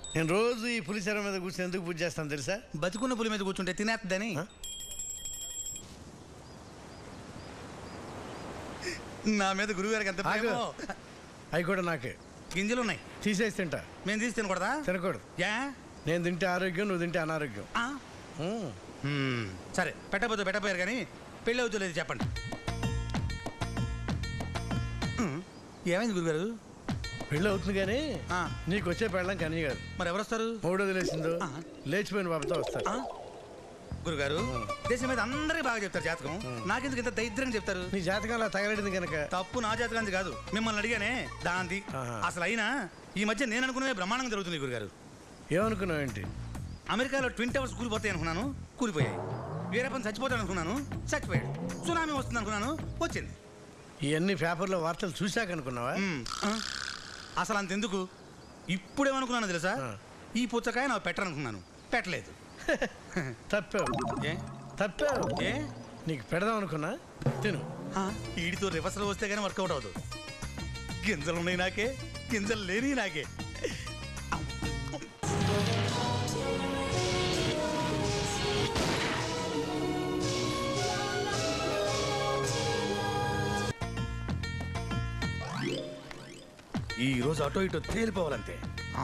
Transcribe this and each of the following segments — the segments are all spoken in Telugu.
నేను రోజు ఈ పులిసెర మీద కూర్చొని ఎందుకు పూజ చేస్తాను తెలుసా బతికున్న పులి మీద కూర్చుంటే తినేస్తుందని హ? నా మీద గురుగారికి ఎంత ఆగు. ప్రేమో. అవి కూడా నాకే గింజలు ఉన్నాయి తీసేసి తింటా మేము తీసి తినకూడదా తినకూడదు యా నేను తింటే ఆరోగ్యం నువ్వు తింటే అనారోగ్యం ఆ? ఉమ్. మ్మ్. సరే పెట్టబోతు పెట్టపోయారు కానీ పెళ్ళి అవుతులేదు చెప్పండి మ్మ్. ఏమైంది గురుగారు పెళ్ళి అవుతుంది కానీ ఆ. నీకు వచ్చే పెళ్ళం కనీ కాదు మరి ఎవరు వస్తారు మూడో వదిలేసిందో ఆ. లేచిపోయిన బాబుతో వస్తారు ఆ? గురుగారు దేశం మీద అందరికీ బాగా చెప్తారు జాతకం నాకెందుకు ఇంత దరిద్రంగా చెప్తారు నీ జాతకం అలా తగలడింది కనుక తప్పు నా జాతకాంది కాదు మిమ్మల్ని అడిగానే దాంది ఆహా. అసలు అయినా ఈ మధ్య నేను అనుకునే బ్రహ్మాండంగా జరుగుతుంది గురుగారు ఏమనుకున్నావు ఏంటి అమెరికాలో ట్విన్ టవర్స్ కూలిపోతాయి అనుకున్నాను కూలిపోయాయి వీరప్పని చచ్చిపోతాడు అనుకున్నాను చచ్చిపోయాడు సునామీ వస్తుంది అనుకున్నాను వచ్చింది ఇవన్నీ పేపర్లో వార్తలు చూశాక అనుకున్నావా మ్మ్. ఆ? అసలు అంతెందుకు ఇప్పుడేమనుకున్నాను తెలుసా ఆ. ఈ పుచ్చకాయ నాకు పెట్టరనుకున్నాను పెట్టలేదు తప్పావు ఏ తప్పావు ఏ నీకు పెడదాం అనుకున్నా తిను ఆ, ఈడితో రివర్సల్ వస్తే కానీ వర్కౌట్ అవ్వదు గింజలు ఉన్నాయి నాకే గింజలు లేని నాకే ఈ రోజు అటో ఇటో తేలిపోవాలంతే ఆ.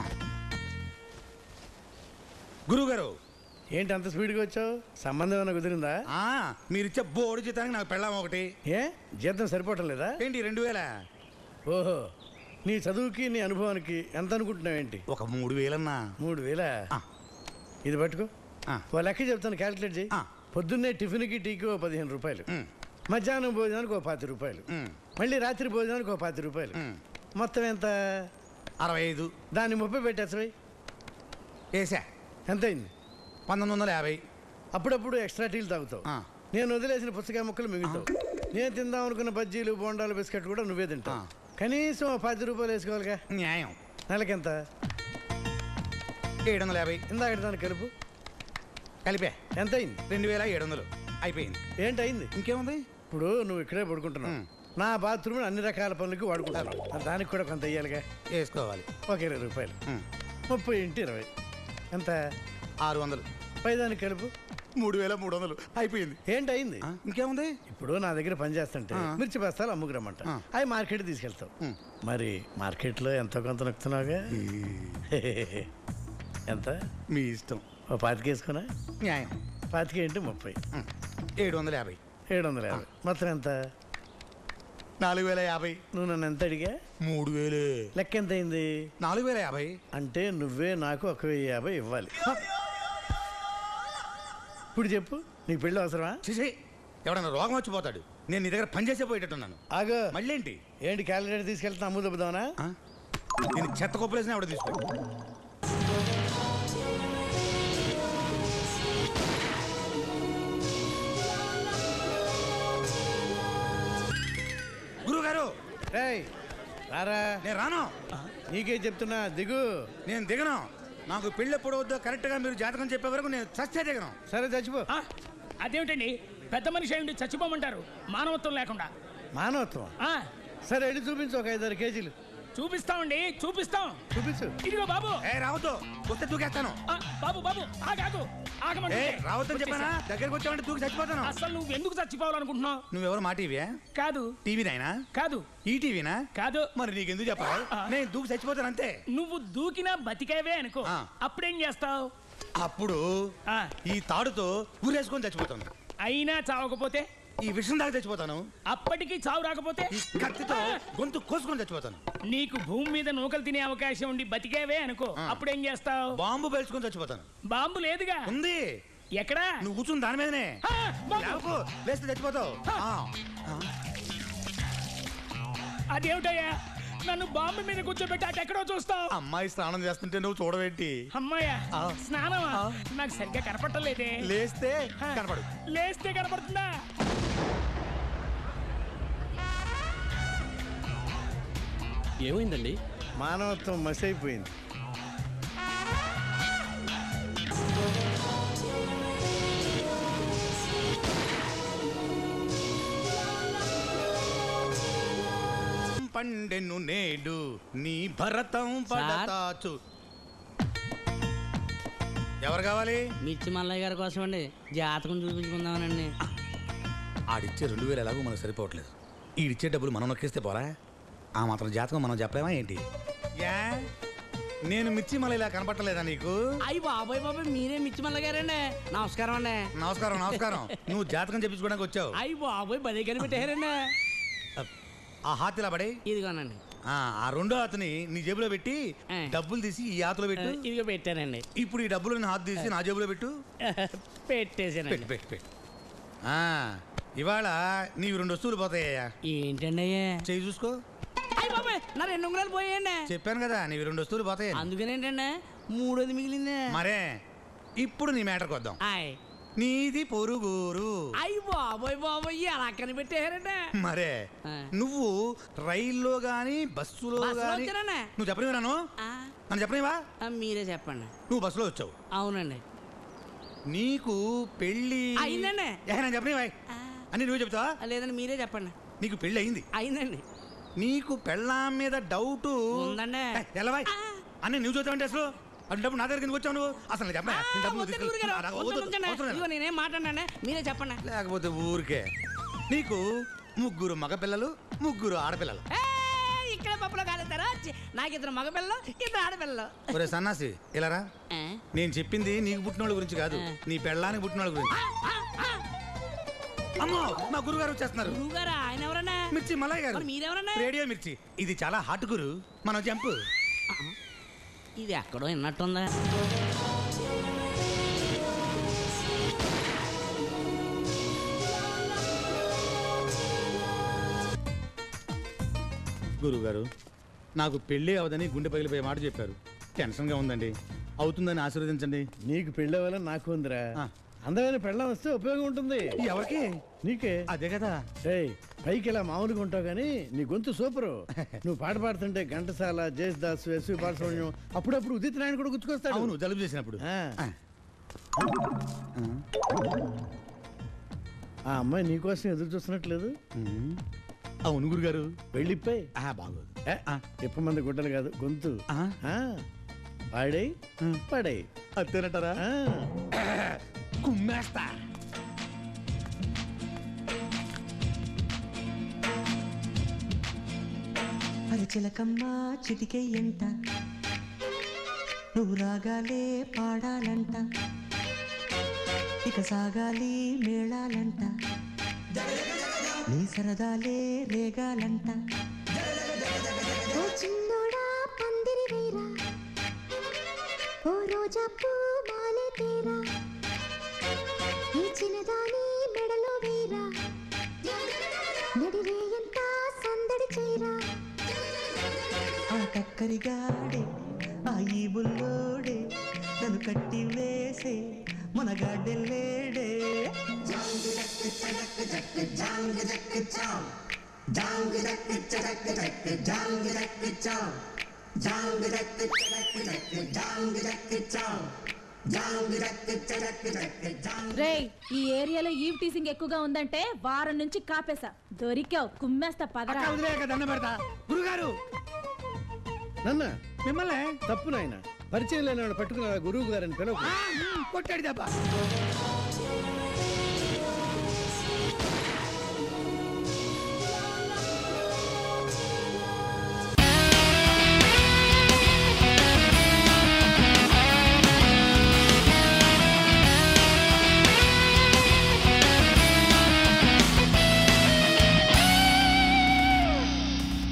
గురువుగారు ఏంటి అంత స్పీడ్గా వచ్చావు సంబంధం ఏమైనా కుదిరిందా ఆ, మీరిచ్చే బోర్డు జీతానికి నాకు పెళ్ళాం ఒకటి ఏ జీతం సరిపోవటం లేదా ఏంటి రెండు వేల ఓహో నీ చదువుకి నీ అనుభవానికి ఎంత అనుకుంటున్నావు ఏంటి ఒక మూడు వేలన్నా మూడు వేల ఆ. ఇది పట్టుకో ఆ. ఓ లెక్క చెప్తాను క్యాలిక్యులేట్ చేయి ఆ. పొద్దున్నే టిఫిన్కి టీకి ఓ పదిహేను రూపాయలు ఉమ్, మధ్యాహ్నం భోజనానికి ఓ పాతి రూపాయలు ఉమ్, మళ్ళీ రాత్రి భోజనానికి ఓ పాతి రూపాయలు ఉమ్. మొత్తం ఎంత అరవై ఐదు దాన్ని ముప్పై పెట్టేసవి వేసా ఎంత అయింది పంతొమ్మిది వందల యాభై అప్పుడప్పుడు ఎక్స్ట్రా టీలు తాగుతావు ఆ. నేను వదిలేసిన పుస్తకాయ ముక్కలు మిగులుతావు నేను తిందాం అనుకున్న బజ్జీలు బోండాలు బిస్కెట్ కూడా నువ్వే తింటావు ఆ. కనీసం ఓ పది రూపాయలు వేసుకోవాలిగా న్యాయం నెలకెంత ఏడు వందల యాభై ఇందాక దాన్ని కలుపు కలిపా ఎంత అయింది రెండు వేల ఏడు వందలు అయిపోయింది ఏంటి అయింది ఇంకేముంది ఇప్పుడు నువ్వు ఇక్కడే పడుకుంటున్నావు ఉమ్. నా బాత్రూమ్ అన్ని రకాల పనులకి వాడుకుంటాను దానికి కూడా కొంత ఇయ్యాలిగా వేసుకోవాలి ఒక ఇరవై రూపాయలు ఉమ్, ముప్పై ఇంటి ఇరవై ఎంత ఆరు వందలు పై దానికి కలుపు మూడు వేల మూడు వందలు అయిపోయింది ఏంటి అయింది ఆ, ఇంకేముంది ఇప్పుడు నా దగ్గర పని చేస్తుంటే ఆ. మిర్చి బస్తాలు అమ్ముకురమ్మంట ఆ. అవి మార్కెట్ తీసుకెళ్తావు ఉమ్. మరి మార్కెట్లో ఎంతో కొంత నొక్కుతున్నావుగా ఎంత మీ ఇష్టం ఓ పాతికేసుకున్నా న్యాయం పాతిక ఏంటి ముప్పై ఉమ్, ఏడు వందల యాభై ఏడు వందల యాభై మొత్తం ఎంత నాలుగు వేల యాభై నువ్వు నన్ను ఎంత అడిగా మూడు వేలు లెక్క ఎంత అయింది నాలుగు వేల యాభై అంటే నువ్వే నాకు ఒక వెయ్యి యాభై ఇవ్వాలి ఇప్పుడు చెప్పు నీకు పెళ్ళి అవసరమా చేసే ఎవడన్నా రోగం వచ్చిపోతాడు నేను నీ దగ్గర పని చేసే పోయేటట్టున్నాను ఆగో మళ్ళీ ఏంటి ఏంటి క్యాలిక్యులేటర్ తీసుకెళ్తా అమ్ము దెబ్బదామనా ఆ? నేను చెత్త కొప్పలేసిన ఆవిడ తీసుకో గురుగారు రేయ్ రారా నేను రాను నీకే చెప్తున్నా దిగు నేను దిగను నాకు పెళ్ళి ఎప్పుడు వద్దో కరెక్ట్గా మీరు జాతకం చెప్పే వరకు నేను చస్తే దిగను సరే చచ్చిపో ఆ, అదేమిటండి పెద్ద మనిషి అయ్యుండి చచ్చిపోమంటారు మానవత్వం లేకుండా మానవత్వం ఆ, సరే వెళ్ళి చూపించు ఒక ఐదారు కేజీలు చూపిస్తామండి చూపిస్తాం చూపించు ఇదిగో బాబు ఏ రావద్దు వస్తే దూకేస్తాను ఆ, బాబు బాబు ఆగాగు ఏ ఆగమంటే రావద్దని చెప్పానా దగ్గరకు వచ్చామంటే దూకి చచ్చిపోతాను అసలు నువ్వు ఎందుకు చచ్చిపోవాలనుకుంటున్నావు నువ్వెవరు మా టీవీయా కాదు టీవీ నాయనా కాదు ఈ టీవీనా కాదు మరి నీకెందుకు చెప్పాలి ఆ. నేను దూకి చచ్చిపోతాను అంతే నువ్వు దూకినా బతికేవే అనుకో ఆ. అప్పుడేం చేస్తావు అప్పుడు ఆ, ఈ తాడుతో ఊరేసుకొని చచ్చిపోతాను అయినా చావకపోతే ఈ విషయం దాకా చచ్చిపోతాను అప్పటికి చావు రాకపోతే ఈ కత్తితో గొంతు కోసుకొని చచ్చిపోతాను నీకు భూమి మీద నూకలు తినే అవకాశం ఉండి బతికేవే అనుకో ఆ. అప్పుడేం చేస్తావు బాంబు పేల్చుకొని చచ్చిపోతాను బాంబు లేదుగా ఉంది ఎక్కడా నువ్వు కూర్చుని దాని మీదనే ఆ, బాంబు. లేవకు, లేస్తే చచ్చిపోతావు ఆ. ఆ. అదేమిటయ్యా నన్ను బాంబు మీద కూర్చోబెట్టి అటు ఎక్కడో చూస్తావు అమ్మాయి స్నానం చేస్తుంటే నువ్వు చూడవేంటి అమ్మాయ్యా ఆ. స్నానమా ఆ. నాకు సరిగ్గా కనపట్టలేదే లేస్తే ఆ. కనపడు లేస్తే కనపడుతుందా ఏమైందండి మానవత్వం మసి అయిపోయింది పండెను నేడు నీ భరతం పడతాచు ఎవరు కావాలి మిర్చి మల్లయ్య గారి కోసం అండి జాతకం చూపించుకుందామనండి ఆడిచ్చే రెండు వేలు ఎలాగో మనకు సరిపోవట్లేదు ఈడిచ్చే డబ్బులు మనం నొక్కేస్తే పోరా ఆ మాత్రం జాతకం మనం చెప్పలేమా ఏంటి యా నేను మిర్చి మళ్ళీ ఇలా కనపట్టలేదా నీకు అయ్యి బాబాయ్ బాబాయ్ మీరే మిర్చి మల్లయ్య గారండి నమస్కారం అండి నమస్కారం నమస్కారం నువ్వు జాతకం చెప్పించుకోవడానికి వచ్చావు అయ్యి బాబాయ్ బదే కనిపెట్టారండి ఆ హాత్ ఇలా పడే ఇదిగోనండి ఆ ఆ రెండో హాత్ని నీ జేబులో పెట్టి ఆ. డబ్బులు తీసి ఈ హాతులో పెట్టు ఇదిగో పెట్టానండి ఇప్పుడు ఈ డబ్బులు హాత్ తీసి నా జేబులో పెట్టు పెట్టేసానండి పెట్టు పెట్టు పెట్టు ఆ, ఇవాళ నీవి రెండు వస్తువులు పోతాయ్యా ఏంటండి అయ్యా చెయ్యి చూసుకో అయ్యి బాబాయ్ నా రెండు ఉంగరాలు పోయాయండి చెప్పాను కదా నీవి రెండు వస్తువులు పోతాయి అందుకనేంటండి మూడోది మిగిలింది మరే ఇప్పుడు నీ మ్యాటర్కి వద్దాం ఆయ్ నీది పొరుగురు అయ్యి బాబాయ్ బాబాయ్ ఎలా కనిపెట్టారండి మరే ఆ. నువ్వు రైల్లో గాని బస్సులో బస్సులో గాని వచ్చానన్నా? నువ్వు చెప్పనివా నన్ను ఆ, నన్ను చెప్పనివా ఆ, మీరే చెప్పండి నువ్వు బస్సులో వచ్చావు అవునండి నీకు పెళ్ళి అయిందండి. ఏ, నేను చెప్పనివా ఆ, అని నువ్వు చెప్తావా లేదండి మీరే చెప్పండి నీకు పెళ్ళి అయింది అయిందండి నీకు పెళ్ళాం మీద డౌట్ ఉందండి. ఎలవాయ్ ఆ. అని నువ్వు చూద్దామంటే అసలు అటువంటి నా దగ్గర ఎందుకు వచ్చావు నువ్వు అసలు నేను చెప్పనా? ఆ, నేను డబ్బులు వద్దండి తీసుకెళ్ళి- గురుగారు, ఆ, నాకు వద్దండి, వద్దు, వద్దండి. అవసరం లేదు. ఇదిగో నేనేం మాట్లాడినా మీరే చెప్పండి లేకపోతే ఊరికే నీకు ముగ్గురు మగపిల్లలు ముగ్గురు ఆడపిల్లలు ఏయ్, ఇక్కడే పప్పులో కాలేతారా నాకు ఇద్దరు మగపిల్లలు ఇద్దరు ఆడపిల్లలు ఒరే సన్నాసి ఇలారా ఆ, నేను చెప్పింది నీకు పుట్టినోళ్ళ గురించి కాదు ఆ. నీ పెళ్ళానికి పుట్టినోళ్ళ గురించి ఆ, ఆ, అమ్మో మా గురుగారు వచ్చేస్తున్నారు గురువుగారా ఆయన ఎవరన్నా మిర్చి మలయ్య గారు మరి మీరెవరన్నా రేడియో మిర్చి ఇది చాలా హాట్ గురు మనం జంపు ఇది ఎక్కడో విన్నట్టుందా గురుగారు నాకు పెళ్ళి అవదని గుండె పగిలిపోయే మాట చెప్పారు టెన్షన్గా ఉందండి అవుతుందని ఆశీర్వదించండి నీకు పెళ్ళే వల్ల నాకు ఉందిరా ఆ. అందమైన పెళ్ళం వస్తే ఉపయోగం ఉంటుంది ఎవరికి నీకే అదే కదా ఏయ్ పైకి ఇలా మామూలుగా ఉంటావు కానీ నీ గొంతు సూపరు నువ్వు పాట పాడుతుంటే ఘంటసాల జయదాస్ ఎస్వి బాలసుబ్రహ్మణ్యం అప్పుడప్పుడు ఉదిత్ నారాయణ కూడా గుర్తుకొస్తాడు అవును జలుబు చేసినప్పుడు ఆ. ఆ. ఆ అమ్మాయి నీకోసం ఎదురు చూస్తున్నట్లేదు ఉమ్. అవును గురుగారు వెళ్ళిపోయి ఆ, బాగోదు ఎప్ప మంది గుడ్డలు కాదు గొంతు ఆ. ఆ. పాడై ఆ. పాడై అంతేనంటారా ఆ. కుమ్మేస్తా అరచిలకమ్మ చిటికెయ్యంట నువ్వు రాగాలే పాడాలంట ఇక సాగాలి మేళాలంట నీ సరదాలే రేగాలంట ఓ చిన్నోడా పందిరి వేరా ఓ రోజా పూ మాలే తేరా ఈ చిన్నదాని మెడలో వేరా నడిరే ఎంత సందడి చేరా ఆ కక్కరిగాడే ఆ ఈ బుల్లోడే నన్ను కట్టి వేసే మునగాడెల్లేడే రేయ్ ఈ ఏరియాలో ఈవ్ టీసింగ్ ఎక్కువగా ఉందంటే వారం నుంచి కాపేశా దొరికావు కుమ్మేస్తా పదరా అక్క వదిలేక దండం పెడతా గురుగారు నన్న మిమ్మల్ని తప్పు నాయన పరిచయం లేని వాడు పట్టుకున్న గురువు గారిని పిలవ కొట్టాడు దెబ్బ